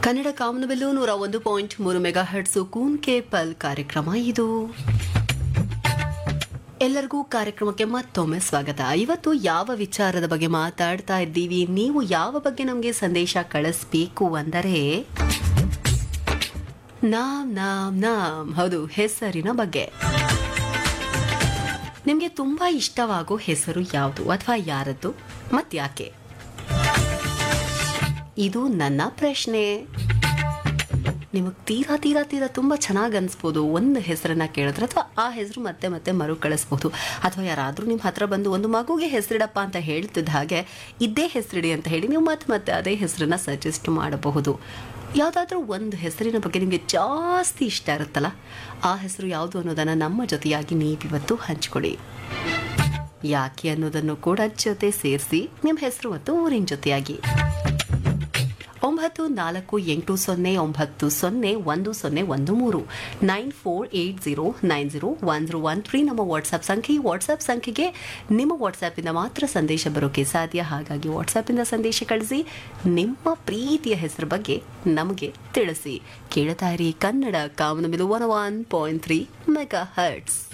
ಕನ್ನಡ ಕಾಮನಬಿಲ್ಲು ನೂರ ಒಂದು ಪಾಯಿಂಟ್ ಮೂರು ಮೆಗಾ ಹರ್ಟ್ಸು ಕೂನ್ ಕೆ ಪಲ್ ಕಾರ್ಯಕ್ರಮ ಇದು ಎಲ್ಲರಿಗೂ ಕಾರ್ಯಕ್ರಮಕ್ಕೆ ಮತ್ತೊಮ್ಮೆ ಸ್ವಾಗತ ಇವತ್ತು ಯಾವ ವಿಚಾರದ ಬಗ್ಗೆ ಮಾತಾಡ್ತಾ ಇದ್ದೀವಿ ನೀವು ಯಾವ ಬಗ್ಗೆ ನಮಗೆ ಸಂದೇಶ ಕಳಿಸ್ಬೇಕು ಅಂದರೆ ನಾಮ್ ನಾಮ್ ನಾಮ್ ಹೌದು ಹೆಸರಿನ ಬಗ್ಗೆ ನಿಮಗೆ ತುಂಬಾ ಇಷ್ಟವಾಗೋ ಹೆಸರು ಯಾವುದು ಅಥವಾ ಯಾರದ್ದು ಮತ್ಯಾಕೆ ಇದು ನನ್ನ ಪ್ರಶ್ನೆ ನಿಮಗೆ ತೀರಾ ತೀರಾ ತೀರಾ ತುಂಬ ಚೆನ್ನಾಗಿ ಅನಿಸ್ಬೋದು ಒಂದು ಹೆಸರನ್ನ ಕೇಳಿದ್ರೆ ಅಥವಾ ಆ ಹೆಸರು ಮತ್ತೆ ಮತ್ತೆ ಮರು ಕಳಿಸ್ಬೋದು ಅಥವಾ ಯಾರಾದರೂ ನಿಮ್ಮ ಹತ್ರ ಬಂದು ಒಂದು ಮಗುಗೆ ಹೆಸರಿಡಪ್ಪ ಅಂತ ಹೇಳ್ತಿದ್ದ ಹಾಗೆ ಇದ್ದೇ ಹೆಸರಿಡಿ ಅಂತ ಹೇಳಿ ನೀವು ಮತ್ತೆ ಮತ್ತೆ ಅದೇ ಹೆಸರನ್ನ ಸಜೆಸ್ಟ್ ಮಾಡಬಹುದು ಯಾವುದಾದ್ರೂ ಒಂದು ಹೆಸರಿನ ಬಗ್ಗೆ ನಿಮಗೆ ಜಾಸ್ತಿ ಇಷ್ಟ ಇರುತ್ತಲ್ಲ ಆ ಹೆಸರು ಯಾವುದು ಅನ್ನೋದನ್ನು ನಮ್ಮ ಜೊತೆಯಾಗಿ ನೀವಿವತ್ತು ಹಂಚ್ಕೊಡಿ ಯಾಕೆ ಅನ್ನೋದನ್ನು ಕೂಡ ಜೊತೆ ಸೇರಿಸಿ ನಿಮ್ಮ ಹೆಸರು ಮತ್ತು ಊರಿನ ಜೊತೆಯಾಗಿ ಒಂಬತ್ತು ನಾಲ್ಕು ಎಂಟು ಸೊನ್ನೆ ಒಂಬತ್ತು ಸೊನ್ನೆ ಒಂದು ಸೊನ್ನೆ ಒಂದು ಮೂರು nine four eight zero nine zero one zero one three ನಮ್ಮ ವಾಟ್ಸಪ್ ಸಂಖ್ಯೆ ವಾಟ್ಸಪ್ ಸಂಖ್ಯೆಗೆ ನಿಮ್ಮ ವಾಟ್ಸಪ್ಪಿಂದ ಮಾತ್ರ ಸಂದೇಶ ಬರೋಕ್ಕೆ ಸಾಧ್ಯ ಹಾಗಾಗಿ ವಾಟ್ಸಪ್ಪಿಂದ ಸಂದೇಶ ಕಳಿಸಿ ನಿಮ್ಮ ಪ್ರೀತಿಯ ಹೆಸರು ಬಗ್ಗೆ ನಮಗೆ ತಿಳಿಸಿ ಕೇಳ್ತಾ ಇರಿ Kannada Kamanabillu one one point three mega hertz